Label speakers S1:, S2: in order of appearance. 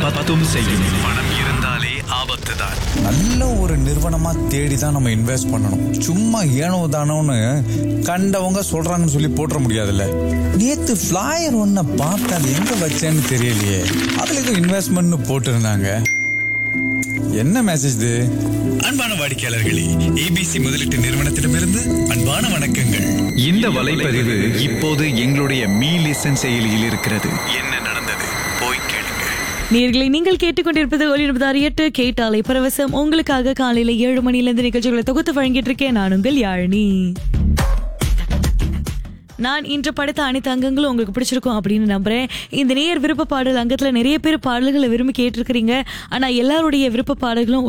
S1: பத்தும் செய்யும் பணம் இருந்தாலே ஆபத்து தான்
S2: நல்ல ஒரு நிறுவனமா தேடி தான் நம்ம இன்வெஸ்ட் பண்ணணும் சும்மா ஏனோ தானோன்னு கண்டவங்க சொல்றாங்கன்னு சொல்லி போட்டுற முடியாதுல்ல நேத்து ஃபிளாயர் ஒன்ன பார்த்து அது எங்க வச்சேன்னு தெரியலையே அதுல ஏதோ இன்வெஸ்ட்மெண்ட்னு போட்டிருந்தாங்க என்ன மெசேஜ் இது
S3: அன்பான வாடிக்கையாளர்களே ஏபிசி முதலீட்டு நிறுவனத்திடமிருந்து அன்பான வணக்கங்கள்
S1: இந்த வலைப்பதிவு இப்போது எங்களுடைய மீ லிசன் செயலியில் இருக்கிறது என்ன நடந்தது போய் கேளுங்க
S4: நேர்களை நீங்கள் கேட்டுக்கொண்டிருப்பது ஒளிபதார் எட்டு கேட்டாலை பரவசம் உங்களுக்காக காலையில ஏழு மணியிலிருந்து நிகழ்ச்சிகளை தொகுத்து வழங்கிட்டு இருக்கேன் நான் உங்கள் யாழினி நான் இன்று படைத்த அனைத்து அங்கங்களும் உங்களுக்கு பிடிச்சிருக்கும் அப்படின்னு நம்புறேன் இந்த நேர் விருப்ப பாடல் அங்கத்துல நிறைய பேர் பாடல்களை விரும்பி கேட்டிருக்கிறீங்க ஆனா எல்லாருடைய விருப்ப பாடல்களும்